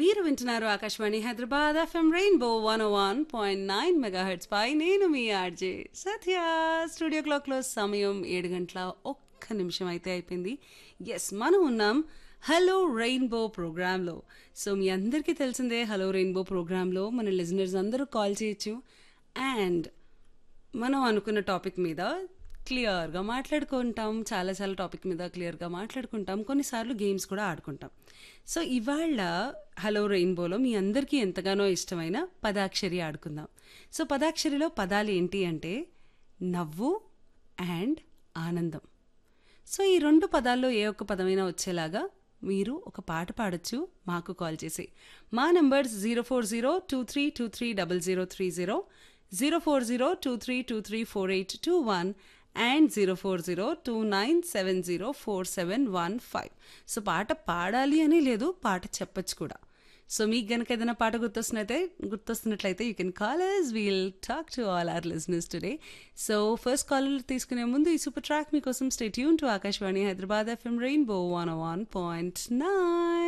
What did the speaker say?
మీరు వింటున్నారు Akashvani Hyderabad FM rainbow one one point nine megahertz పై నేను మీ ఆర్జే సత్య స్టూడియో క్లాక్లో సమయం ఏడు గంటల ఒక్క నిమిషం అయితే అయిపోయింది ఎస్ మనం ఉన్నాం హలో రెయిన్బో ప్రోగ్రాంలో సో మీ అందరికీ తెలిసిందే హలో రెయిన్బో ప్రోగ్రాంలో మన లిజనర్స్ అందరూ కాల్ చేయొచ్చు అండ్ మనం అనుకున్న టాపిక్ మీద క్లియర్గా మాట్లాడుకుంటాం చాలా చాలా టాపిక్ మీద క్లియర్గా మాట్లాడుకుంటాం కొన్నిసార్లు గేమ్స్ కూడా ఆడుకుంటాం సో ఇవాళ హలో రెయిన్బోలో మీ అందరికీ ఎంతగానో ఇష్టమైన పదాక్షరి ఆడుకుందాం సో పదాక్షరిలో పదాలు ఏంటి అంటే నవ్వు అండ్ ఆనందం సో ఈ రెండు పదాల్లో ఏ ఒక్క పదమైనా వచ్చేలాగా మీరు ఒక పాట పాడొచ్చు మాకు కాల్ చేసి మా numbers zero four zero two three two three double zero three zero zero four zero two three two three four eight two one and zero four zero two nine seven zero four seven one five so పాట పాడాలి అని లేదు పాట చెప్పచ్చు కూడా so మీకు గనక ఏదైనా పాట గుర్తొస్తున్నైతే గుర్తొస్తున్నట్లయితే you can call us we'll talk to all our listeners today so first call తీసుకునే ముందు ఈ సూపర్ ట్రాక్ మీకోసం stay tune to Akashvani Hyderabad FM rainbow one one point nine